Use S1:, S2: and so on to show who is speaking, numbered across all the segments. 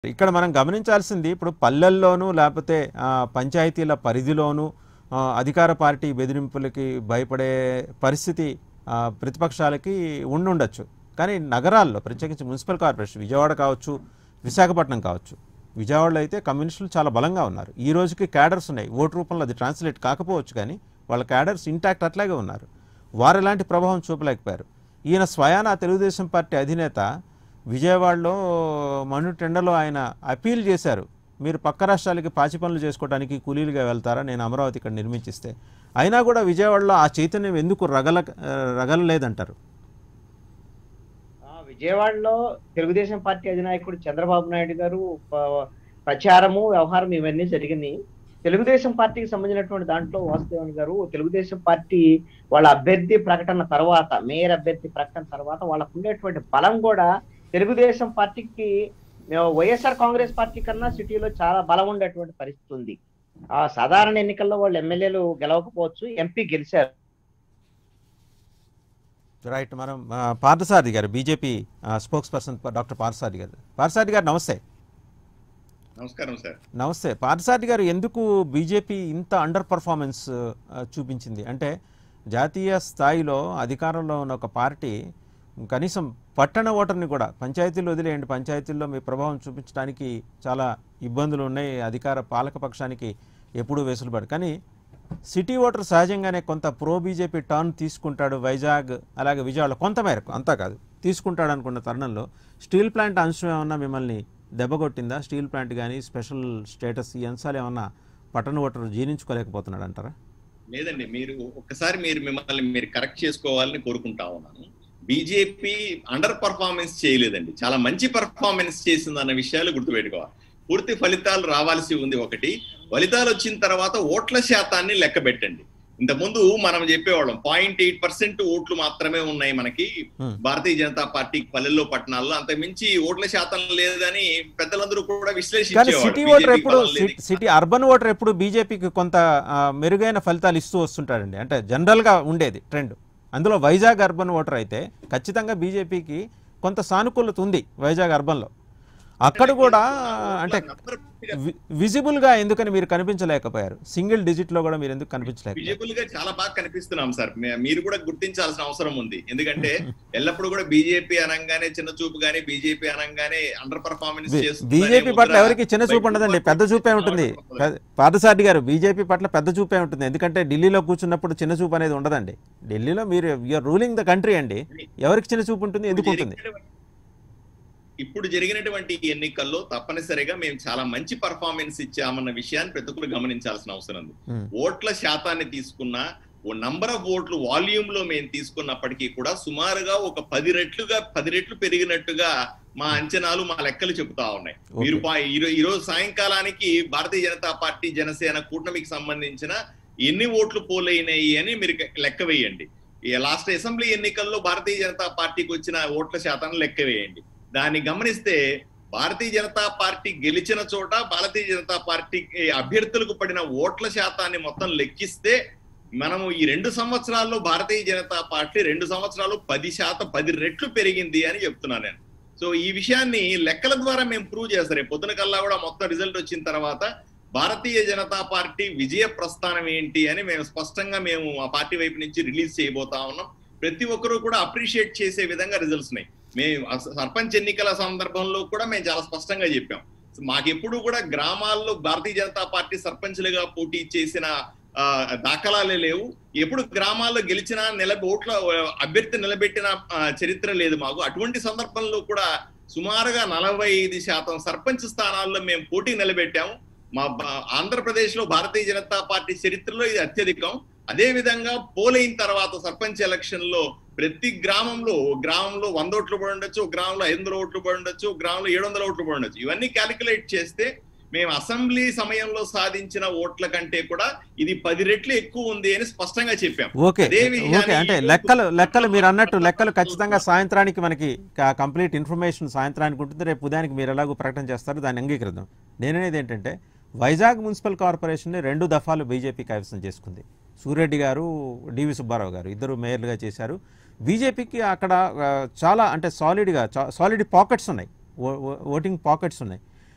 S1: ఇక్కడ మనం గమనించాల్సింది ఇప్పుడు పల్లెల్లోనూ లేకపోతే ఆ, పంచాయతీల పరిధిలోనూ ఆ, అధికార పార్టీ బెదిరింపులకి భయపడే పరిస్థితి ఆ, ప్రతిపక్షాలకి ఉండుండొచ్చు కానీ నగరాల్లో ప్రత్యేకించి మున్సిపల్ కార్పొరేషన్ విజయవాడ కావచ్చు విశాఖపట్నం కావచ్చు విజయవాడలో అయితే కమ్యూనిస్టులు చాలా బలంగా ఉన్నారు ఈ రోజుకి క్యాడర్స్ ఉన్నాయి ఓటు రూపంలో అది ట్రాన్స్లేట్ కాకపోవచ్చు కానీ వాళ్ళ క్యాడర్స్ ఇంటాక్ట్ అట్లాగే ఉన్నారు వారు ఎలాంటి ప్రభావం చూపలేకపోయారు ఈయన స్వయాన తెలుగుదేశం పార్టీ అధినేత విజయవాడలో మను టెండలో ఆయన అపీల్ చేశారు మీరు పక్క రాష్ట్రాలకి పాచి పనులు చేసుకోవడానికి కూలీలుగా వెళ్తారా నేను అమరావతి ఇక్కడ నిర్మించిస్తే అయినా కూడా విజయవాడలో ఆ చైతన్యం ఎందుకు రగల రగలలేదంటారు
S2: ఆ, విజయవాడలో తెలుగుదేశం పార్టీ అధినాయకుడు చంద్రబాబు నాయుడు గారు ప- ప్రచారము వ్యవహారం ఇవన్నీ జరిగినాయి తెలుగుదేశం పార్టీకి సంబంధించినటువంటి దాంట్లో వాసుదేవన్ గారు తెలుగుదేశం పార్టీ వాళ్ళ అభ్యర్థి ప్రకటన తర్వాత మేయర్ అభ్యర్థి ప్రకటన తర్వాత వాళ్ళకు ఉండేటువంటి బలం కూడా తెలుగుదేశం పార్టీకి ఆ, వైఎస్ఆర్ కాంగ్రెస్ పార్టీ కన్నా సిటీలో చాలా బలం ఉండేటువంటి పరిస్థితి ఉంది ఆ సాధారణ ఎన్నికల్లో వాళ్ళు ఎమ్మెల్యేలు గెలవకపోవచ్చు ఎంపీ గెలిచారు
S1: రైట్ మనం ఆ, Parthasarathy garu BJP spokesperson doctor Parthasarathy garu Parthasarathy గారు నమస్తే
S3: నమస్కారం సార్
S1: నమస్తే పార్థసారథి గారు ఎందుకు బీజేపీ ఇంత అండర్ పర్ఫార్మెన్స్ ఆ, చూపించింది అంటే జాతీయ స్థాయిలో అధికారంలో ఉన్న ఒక పార్టీ కనీసం పట్టణ ఓటర్ని కూడా పంచాయతీలు వదిలేయండి పంచాయతీల్లో మీ ప్రభావం చూపించడానికి చాలా ఇబ్బందులు ఉన్నాయి అధికార పాలక పక్షానికి ఎప్పుడూ వెసులుబాటు కానీ సిటీ ఓటర్ సహజంగానే కొంత ప్రో బీజేపీ టర్న్ తీసుకుంటాడు వైజాగ్ అలాగే విజయవాడ కొంత మేరకు అంతా కాదు తీసుకుంటాడు అనుకున్న తరుణంలో స్టీల్ ప్లాంట్ అంశం ఏమన్నా మిమ్మల్ని దెబ్బకొట్టిందా స్టీల్ ప్లాంట్ కానీ స్పెషల్ స్టేటస్ ఈ అంశాలు ఏమన్నా పట్టణ ఓటర్ జీర్ణించుకోలేకపోతున్నాడు అంటారా
S3: లేదండి మీరు ఒక్కసారి మీరు మిమ్మల్ని మీరు కరెక్ట్ చేసుకోవాలని కోరుకుంటా ఉన్నాను బీజేపీ అండర్ పర్ఫార్మెన్స్ చేయలేదండి చాలా మంచి పర్ఫార్మెన్స్ చేసింది అన్న విషయాలు గుర్తుపెట్టుకోవాలి పూర్తి ఫలితాలు రావాల్సి ఉంది ఒకటి ఫలితాలు వచ్చిన తర్వాత ఓట్ల శాతాన్ని లెక్క పెట్టండి ఇంతకుముందు మనం చెప్పేవాళ్ళం పాయింట్ ఎయిట్ పర్సెంట్ ఓట్లు మాత్రమే ఉన్నాయి మనకి
S1: Hmm.
S3: భారతీయ జనతా పార్టీ పల్లెల్లో పట్టణాల్లో అంత మించి ఓట్ల శాతం లేదని పెద్దలందరూ కూడా
S1: కానీ
S3: విశ్లేషించేవాళ్ళు
S1: సిటీ ఓటర్
S3: BJP
S1: ఎప్పుడు
S3: బలం లేదు.
S1: సిటీ- సిటీ అర్బన్ ఓటర్ ఎప్పుడు బీజేపీకి కొంత ఆ, మెరుగైన ఫలితాలు ఇస్తూ వస్తుంటాడండి అంటే జనరల్గా ఉండేది ట్రెండ్ అందులో వైజాగ్ అర్బన్ ఓటర్ అయితే ఖచ్చితంగా బీజేపీకి కొంత సానుకూలత ఉంది వైజాగ్ అర్బన్లో అక్కడ కూడా అంటే వి- విజిబుల్ గా ఎందుకని మీరు కనిపించలేకపోయారు సింగిల్ డిజిట్ లో కూడా మీరు ఎందుకు కనిపించలేకపోయారు
S3: విజిబుల్ గా చాలా బాగా కనిపిస్తున్నాం సార్ మే- మీరు కూడా గుర్తించాల్సిన అవసరం ఉంది ఎందుకంటే ఎల్లప్పుడు కూడా బీజేపీ అనగానే చిన్న చూపు గానీ బీజేపీ అనగానే అండర్ పర్ఫార్మెన్స్
S1: బీజేపీ పట్ల ఎవరికి చిన్న చూపు ఉండదండి పెద్ద చూపే ఉంటుంది పెద్ద- పార్థసారథి గారు బీజేపీ పట్ల పెద్ద చూపే ఉంటుంది ఎందుకంటే ఢిల్లీలో కూర్చున్నప్పుడు చిన్న చూపు అనేది ఉండదండి ఢిల్లీలో మీరు యూఆర్ రూలింగ్ ద కంట్రీ అండి ఎవరికి చిన్న చూపు ఉంటుంది ఎందుకు ఉంటుంది
S3: ఇప్పుడు జరిగినటువంటి ఎన్నికల్లో తప్పనిసరిగా మేము చాలా మంచి పర్ఫార్మెన్స్ ఇచ్చామన్న విషయాన్ని ప్రతి ఒక్కరు గమనించాల్సిన అవసరం ఉంది
S1: Hmm.
S3: ఓట్ల శాతాన్ని తీసుకున్నా ఓ నంబర్ ఆఫ్ ఓట్లు వాల్యూమ్ లో మేము తీసుకున్నప్పటికీ కూడా సుమారుగా ఒక పది రెట్లుగా పది రెట్లు పెరిగినట్టుగా మా అంచనాలు మా లెక్కలు చెబుతా ఉన్నాయి
S1: Okay.
S3: మీరు పా- ఈ రో- ఈ రోజు సాయంకాలానికి భారతీయ జనతా పార్టీ జనసేన కూటమికి సంబంధించిన ఎన్ని ఓట్లు పోలైనాయి అని మీరు లెక్క వేయండి ఈ లాస్ట్ అసెంబ్లీ ఎన్నికల్లో భారతీయ జనతా పార్టీకి వచ్చిన ఓట్ల శాతాన్ని లెక్క వేయండి దాన్ని గమనిస్తే భారతీయ జనతా పార్టీ గెలిచిన చోట భారతీయ జనతా పార్టీ అభ్యర్థులకు పడిన ఓట్ల శాతాన్ని మొత్తం లెక్కిస్తే మనము ఈ రెండు సంవత్సరాల్లో భారతీయ జనతా పార్టీ రెండు సంవత్సరాలు పది శాతం పది రెట్లు పెరిగింది అని చెప్తున్నాను నేను సో ఈ విషయాన్ని లెక్కల ద్వారా మేము ప్రూవ్ చేస్తారు రేపు పొద్దున కల్లా కూడా మొత్తం రిజల్ట్ వచ్చిన తర్వాత భారతీయ జనతా పార్టీ విజయ ప్రస్థానం ఏంటి అని మేము స్పష్టంగా మేము ఆ పార్టీ వైపు నుంచి రిలీజ్ చేయబోతా ఉన్నాం ప్రతి ఒక్కరూ కూడా అప్రిషియేట్ చేసే విధంగా రిజల్ట్స్ ఉన్నాయి మేము అస- సర్పంచ్ ఎన్నికల సందర్భంలో కూడా మేము చాలా స్పష్టంగా చెప్పాం మాకెప్పుడు కూడా గ్రామాల్లో భారతీయ జనతా పార్టీ సర్పంచ్లుగా పోటీ చేసిన ఆ, దాఖలాలే లేవు ఎప్పుడు గ్రామాల్లో గెలిచిన నిల ఓట్ల అభ్యర్థి నిలబెట్టిన ఆ, చరిత్ర లేదు మాకు అటువంటి సందర్భంలో కూడా సుమారుగా నలభై ఐదు శాతం సర్పంచ్ స్థానాల్లో మేము పోటీ నిలబెట్టాము మా బ- ఆంధ్రప్రదేశ్ లో భారతీయ జనతా పార్టీ చరిత్రలో ఇది అత్యధికం అదే విధంగా పోలైన తర్వాత సర్పంచ్ ఎలక్షన్ లో ప్రతి గ్రామంలో ఓ గ్రామంలో వంద ఓట్లు పడి ఉండొచ్చు ఒక గ్రామంలో ఐదు వందల ఓట్లు పడి ఉండొచ్చు ఒక గ్రామంలో ఏడు వందల ఓట్లు పడి ఉండొచ్చు ఇవన్నీ క్యాలిక్యులేట్ చేస్తే మేము అసెంబ్లీ సమయంలో సాధించిన ఓట్ల కంటే కూడా ఇది పది రెట్లు ఎక్కువ ఉంది అని స్పష్టంగా చెప్పాం
S1: ఓకే
S3: అదే విషయాన్ని
S1: ఓకే అంటే
S3: ఈ రోజు
S1: లెక్కలు లెక్కలు మీరు అన్నట్టు లెక్కలు ఖచ్చితంగా సాయంత్రానికి మనకి కంప్లీట్ ఇన్ఫర్మేషన్ సాయంత్రానికి ఉంటుంది రేపు ఉదయానికి మీరు ఎలాగో ప్రకటన చేస్తారు దాన్ని అంగీకరిద్దాం నేననేది ఏంటంటే వైజాగ్ మున్సిపల్ కార్పొరేషన్ని రెండు దఫాలు బీజేపీ కైవసం చేసుకుంది సూర్యరెడ్డి గారు డివి సుబ్బారావు గారు ఇద్దరు మేయర్లుగా చేశారు బీజేపీకి అక్కడ ఆ, చాలా అంటే సాలిడ్గా సాలిడ్ పాకెట్స్ ఉన్నాయి ఓ- ఓ- ఓటింగ్ పాకెట్స్ ఉన్నాయి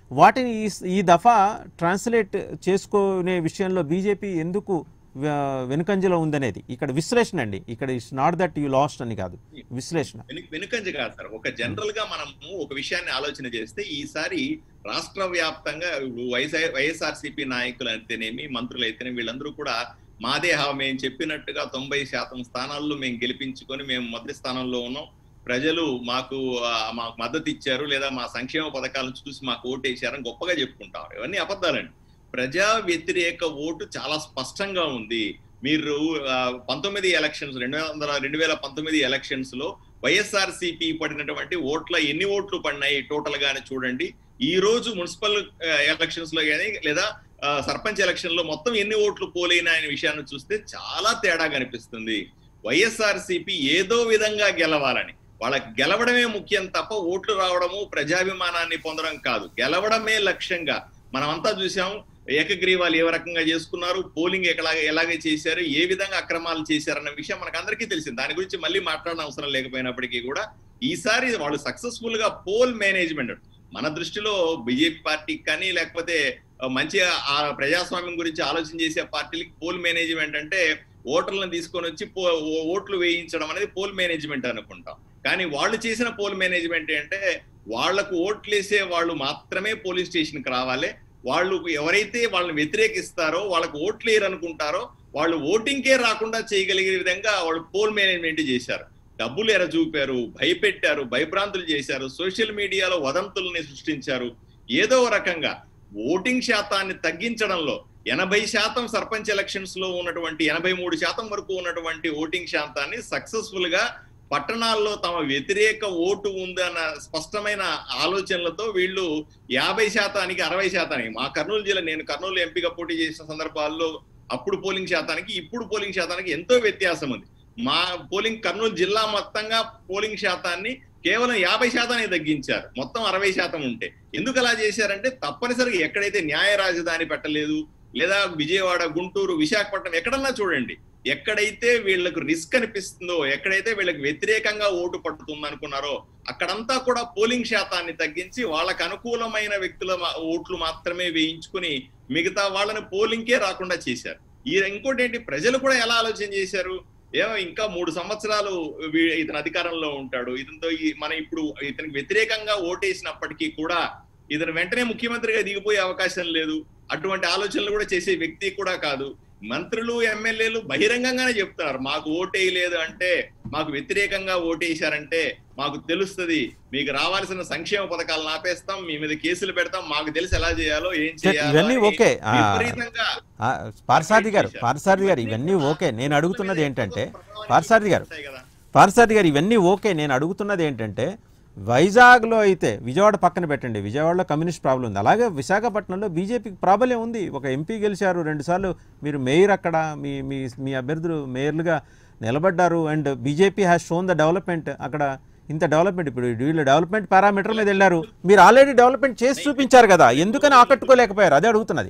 S1: వాటిని ఈ ఈ దఫా ట్రాన్స్లేట్ చేసుకునే విషయంలో బీజేపీ ఎందుకు వె- వెనుకంజలో ఉందనేది ఇక్కడ విశ్లేషణ అండి ఇక్కడ it's not that you lost అని కాదు విశ్లేషణ
S3: వెనుక వెనుకంజ కాదు సార్ ఒక జనరల్ గా మనము ఒక విషయాన్ని ఆలోచన చేస్తే ఈసారి రాష్ట్ర వ్యాప్తంగా ఇప్పుడు వైఎస్ఆర్ వైఎస్ఆర్సీపీ నాయకులు అయితేనేమి మంత్రులు అయితేనేమి వీళ్ళందరూ కూడా మాదే హా మేము చెప్పినట్టుగా తొంభై శాతం స్థానాల్లో మేము గెలిపించుకొని మేము మొదటి స్థానంలో ఉన్నాం ప్రజలు మాకు ఆ, మాకు మద్దతు ఇచ్చారు లేదా మా సంక్షేమ పథకాలను చూసి మాకు ఓటేశారని గొప్పగా చెప్పుకుంటాం ఇవన్నీ అబద్ధాలండి ప్రజా వ్యతిరేక ఓటు చాలా స్పష్టంగా ఉంది మీరు ఆ, పంతొమ్మిది ఎలక్షన్స్ రెండు వందల రెండు వేల పంతొమ్మిది ఎలక్షన్స్ లో వైఎస్ఆర్ సిపి పడినటువంటి ఓట్ల ఎన్ని ఓట్లు పడినాయి టోటల్ గానే చూడండి ఈ రోజు మున్సిపల్ ఎలక్షన్స్ లో కానీ లేదా ఆ, సర్పంచ్ ఎలక్షన్ లో మొత్తం ఎన్ని ఓట్లు పోలైనాయి అనే విషయాన్ని చూస్తే చాలా తేడా కనిపిస్తుంది వైఎస్ఆర్ సిపి ఏదో విధంగా గెలవాలని వాళ్ళకి గెలవడమే ముఖ్యం తప్ప ఓట్లు రావడము ప్రజాభిమానాన్ని పొందడం కాదు గెలవడమే లక్ష్యంగా మనమంతా చూసాం ఏకగ్రీవాలు ఏ రకంగా చేసుకున్నారు పోలింగ్ ఎక్కడ ఎలాగే చేశారు ఏ విధంగా అక్రమాలు చేశారన్న విషయం మనకు అందరికీ తెలిసింది దాని గురించి మళ్ళీ మాట్లాడడం అవసరం లేకపోయినప్పటికీ కూడా ఈసారి వాళ్ళు సక్సెస్ఫుల్ గా పోల్ మేనేజ్మెంట్ మన దృష్టిలో బీజేపీ పార్టీకి కానీ లేకపోతే మంచి ఆ ప్రజాస్వామ్యం గురించి ఆలోచన చేసే పార్టీలకి పోల్ మేనేజ్మెంట్ అంటే ఓటర్లను తీసుకొని వచ్చి పో- ఓ- ఓట్లు వేయించడం అనేది పోల్ మేనేజ్మెంట్ అనుకుంటాం కానీ వాళ్ళు చేసిన పోల్ మేనేజ్మెంట్ అంటే వాళ్లకు ఓట్లేసే వాళ్ళు మాత్రమే పోలీస్ స్టేషన్ కి రావాలి వాళ్ళు ఎవరైతే వాళ్ళని వ్యతిరేకిస్తారో వాళ్ళకు ఓట్లు వేయరు అనుకుంటారో వాళ్ళు ఓటింగ్కే రాకుండా చేయగలిగే విధంగా వాళ్ళు పోల్ మేనేజ్మెంట్ చేశారు డబ్బులు ఎర చూపారు భయపెట్టారు భయభ్రాంతులు చేశారు సోషల్ మీడియాలో వదంతుల్ని సృష్టించారు ఏదో ఒక రకంగా ఓటింగ్ శాతాన్ని తగ్గించడంలో ఎనభై శాతం సర్పంచ్ ఎలక్షన్స్ లో ఉన్నటువంటి ఎనభై మూడు శాతం వరకు ఉన్నటువంటి ఓటింగ్ శాతాన్ని సక్సెస్ఫుల్ గా పట్టణాల్లో తమ వ్యతిరేక ఓటు ఉందన్న స్పష్టమైన ఆలోచనలతో వీళ్ళు యాభై శాతానికి అరవై శాతానికి మా కర్నూలు జిల్లా నేను కర్నూలు ఎంపీగా పోటీ చేసిన సందర్భాల్లో అప్పుడు పోలింగ్ శాతానికి ఇప్పుడు పోలింగ్ శాతానికి ఎంతో వ్యత్యాసం ఉంది మా పోలింగ్ కర్నూలు జిల్లా మొత్తంగా పోలింగ్ శాతాన్ని కేవలం యాభై శాతానికి తగ్గించారు మొత్తం అరవై శాతం ఉంటే ఎందుకు అలా చేశారంటే తప్పనిసరిగా ఎక్కడైతే న్యాయ రాజధాని పెట్టలేదు లేదా విజయవాడ గుంటూరు విశాఖపట్నం ఎక్కడన్నా చూడండి ఎక్కడైతే వీళ్ళకు రిస్క్ అనిపిస్తుందో ఎక్కడైతే వీళ్ళకి వ్యతిరేకంగా ఓటు పడుతుంది అనుకున్నారో అక్కడంతా కూడా పోలింగ్ శాతాన్ని తగ్గించి వాళ్ళకు అనుకూలమైన వ్యక్తుల మా- ఓట్లు మాత్రమే వేయించుకుని మిగతా వాళ్ళని పోలింగ్కే రాకుండా చేశారు ఈ ఇంకోటి ఏంటి ప్రజలు కూడా ఎలా ఆలోచన చేశారు ఏమో ఇంకా మూడు సంవత్సరాలు వీ- ఇతను అధికారంలో ఉంటాడు ఇతనితో ఈ- మనం ఇప్పుడు ఇతనికి వ్యతిరేకంగా ఓటేసినప్పటికీ కూడా ఇతను వెంటనే ముఖ్యమంత్రిగా దిగిపోయే అవకాశం లేదు అటువంటి ఆలోచనలు కూడా చేసే వ్యక్తి కూడా కాదు మంత్రులు ఎమ్మెల్యేలు బహిరంగంగానే చెప్తున్నారు మాకు ఓటేయలేదు అంటే మాకు వ్యతిరేకంగా ఓటేశారంటే మాకు తెలుస్తది మీకు రావాల్సిన సంక్షేమ పథకాలను ఆపేస్తాం మీ మీద కేసులు పెడతాం మాకు తెలిసి ఎలా చేయాలో ఏం చేయాలో
S1: ఇవన్నీ
S3: అని
S1: ఓకే ఆ,
S3: విపరీతంగా
S1: ఆ, పార్సారథి గారు పార్సారథి గారు ఇవన్నీ ఓకే నేను అడుగుతున్నది ఏంటంటే పార్సారథి గారు
S3: ఉంటాయి కదా.
S1: పార్సారథి గారు ఇవన్నీ ఓకే నేను అడుగుతున్నది ఏంటంటే వైజాగ్లో అయితే విజయవాడ పక్కన పెట్టండి విజయవాడలో కమ్యూనిస్ట్ ప్రాబ్లం ఉంది అలాగే విశాఖపట్నంలో బీజేపీకి ప్రాబ్లం ఉంది ఒక ఎంపీ గెలిచారు రెండుసార్లు మీరు మేయర్ అక్కడ మీ మీ మీ అభ్యర్థులు మేయర్లుగా నిలబడ్డారు and BJP has shown the development అక్కడ ఇంత డెవలప్మెంట్ ఇప్పుడు వీళ్ళు డెవలప్మెంట్ పారామీటర్ మీద వెళ్ళారు మీరు ఆల్రెడీ డెవలప్మెంట్ చేసి చూపించారు కదా ఎందుకని ఆకట్టుకోలేకపోయారు అదే అడుగుతున్నది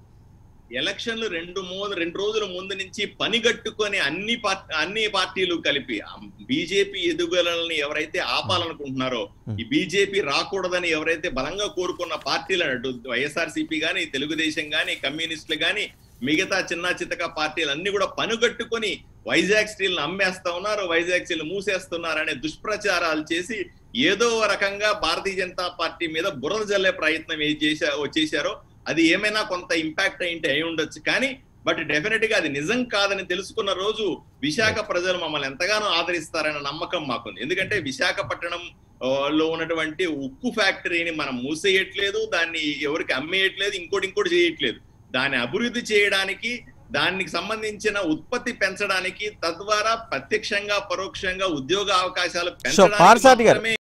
S3: ఎలక్షన్లు రెండు మూడు రెండు రోజుల ముందు నుంచి పనిగట్టుకొని అన్ని పార్టీ అన్ని పార్టీలు కలిపి బీజేపీ ఎదుగుదలని ఎవరైతే ఆపాలనుకుంటున్నారో
S1: Hmm.
S3: ఈ బీజేపీ రాకూడదని ఎవరైతే బలంగా కోరుకున్న పార్టీలు అన్నట్టు వైఎస్ఆర్సీపీ గాని తెలుగుదేశం గాని కమ్యూనిస్టులు గాని మిగతా చిన్న చితక పార్టీలు అన్ని కూడా పనుగట్టుకొని వైజాగ్ స్టీల్ అమ్మేస్తా ఉన్నారు వైజాగ్ స్టీల్ మూసేస్తున్నారు అనే దుష్ప్రచారాలు చేసి ఏదో ఒక రకంగా భారతీయ జనతా పార్టీ మీద బురద జల్లే ప్రయత్నం ఏ చేశా చేశారో అది ఏమైనా కొంత ఇంపాక్ట్ అయింటే అయి ఉండొచ్చు కానీ బట్ డెఫినెట్ గా అది నిజం కాదని తెలుసుకున్న రోజు విశాఖ ప్రజలు మమ్మల్ని ఎంతగానో ఆదరిస్తారన్న నమ్మకం మాకుంది ఎందుకంటే విశాఖపట్నం ఆ, లో ఉన్నటువంటి ఉక్కు ఫ్యాక్టరీని మనం మూసేయట్లేదు దాన్ని ఎవరికి అమ్మేయట్లేదు ఇంకోటి ఇంకోటి చేయట్లేదు దాన్ని అభివృద్ధి చేయడానికి దానికి సంబంధించిన ఉత్పత్తి పెంచడానికి తద్వారా ప్రత్యక్షంగా పరోక్షంగా ఉద్యోగ అవకాశాలు
S1: సో పార్సాటి గారు
S3: మాత్రమే